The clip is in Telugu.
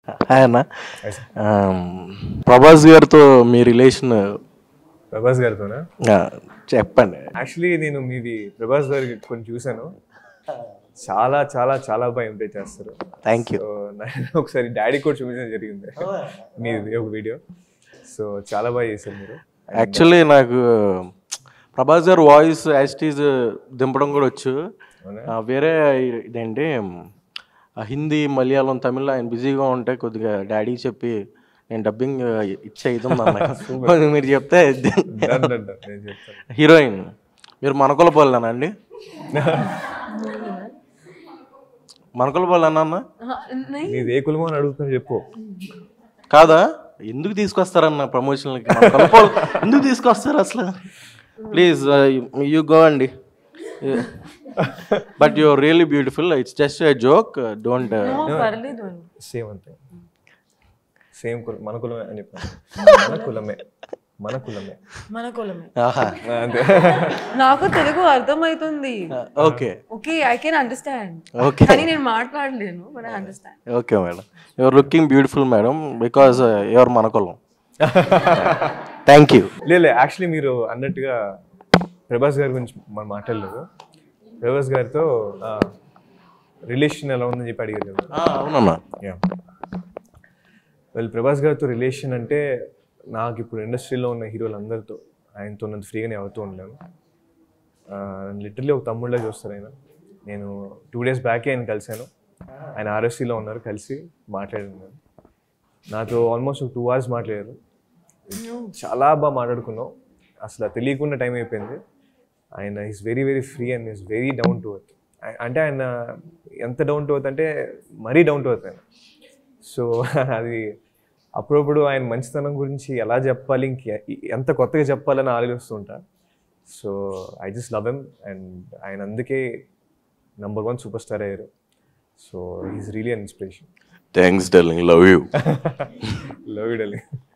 హాయ్ అన్న ఆమ్, ప్రభాస్ గారితో మీ రిలేషన్ ప్రభాస్ గారితోనా చెప్పండి యాక్చువల్లీ నేను మీది ప్రభాస్ గారికి కొన్ని చూశాను చాలా చాలా చాలా బాగా ఇంప్రెస్ చేస్తారు థ్యాంక్ యూ సో నేను ఒకసారి డాడీ కూడా చూపించడం జరిగింది మీది ఒక వీడియో సో చాలా బాగా చేశారు మీరు యాక్చువల్లీ నాకు ప్రభాస్ గారు వాయిస్ యాస్టీజ్ దింపడం కూడా వచ్చు అవునా? ఆ, వేరే ఇదేంటి ఆ, హిందీ మలయాళం తమిళ ఆయన బిజీగా ఉంటే కొద్దిగా డాడీ చెప్పి నేను డబ్బింగ్ ఇచ్చే ఇది ఉందన్న మీరు చెప్తే Done, done, done. నేను చెప్తాను హీరోయిన్ మీరు మనకొల పోలేనా అండి మనకొల పోలేనా అన్న మీది ఏ కులమో అని అడుగుతున్నా చెప్పు కాదా ఎందుకు తీసుకొస్తారన్న ప్రమోషన్లకి మనకొల పోల్ ఎందుకు తీసుకొస్తారు అసలు ప్లీజ్ యూ గో అండి but you really beautiful it's just a joke don't పర్లేదు అని సేమ్ అంతే సేమ్ కులం మన కులమే అని చెప్పాను మన కులమే మన కులమే మన కులమే అంతే నాకు తెలుగు అర్థమవుతుంది okay okay I can understand okay కానీ నేను మాట్లాడలేను but I understand okay madam your looking beautiful madam because your మనకొలం థ్యాంక్ యూ లేదు యాక్చువల్లీ మీరు అన్నట్టుగా ప్రభాస్ గారి గురించి మనం మాట్లాడలేదు ప్రభాస్ గారితో రిలేషన్ ఎలా ఉందని చెప్పి అడిగారు కదా అవునమ్మా యా వెల్ ప్రభాస్ గారితో రిలేషన్ అంటే నాకు ఇప్పుడు ఇండస్ట్రీలో ఉన్న హీరోలు అందరితో ఆయనతో ఉన్నంత ఫ్రీగానే అవుతూ ఉండలేను లిటరలీ ఒక తమ్ముళ్ళ చూస్తారు ఆయన నేను టూ డేస్ బ్యాకే ఆయన కలిశాను ఆయన ఆర్ఎస్సీలో ఉన్నారు కలిసి మాట్లాడినాను నాతో ఆల్మోస్ట్ ఒక టూ అవర్స్ మాట్లాడారు చాలా బాగా మాట్లాడుకున్నాం అసలు తెలియకుండా టైం అయిపోయింది ఆయన is very very free and is very down to earth అంటే ఆయన ఎంత డౌన్ టు ఎర్త్ అంటే మరీ డౌన్ టు ఎర్త్ ఆయన సో అది అప్పుడప్పుడు ఆయన మంచితనం గురించి ఎలా చెప్పాలి ఇంక ఎంత కొత్తగా చెప్పాలని ఆలోచిస్తుంటా so I just love M and ఆయన అందుకే నంబర్ వన్ సూపర్ స్టార్ అయ్యారు so is really an inspiration thanks darling love you love you darling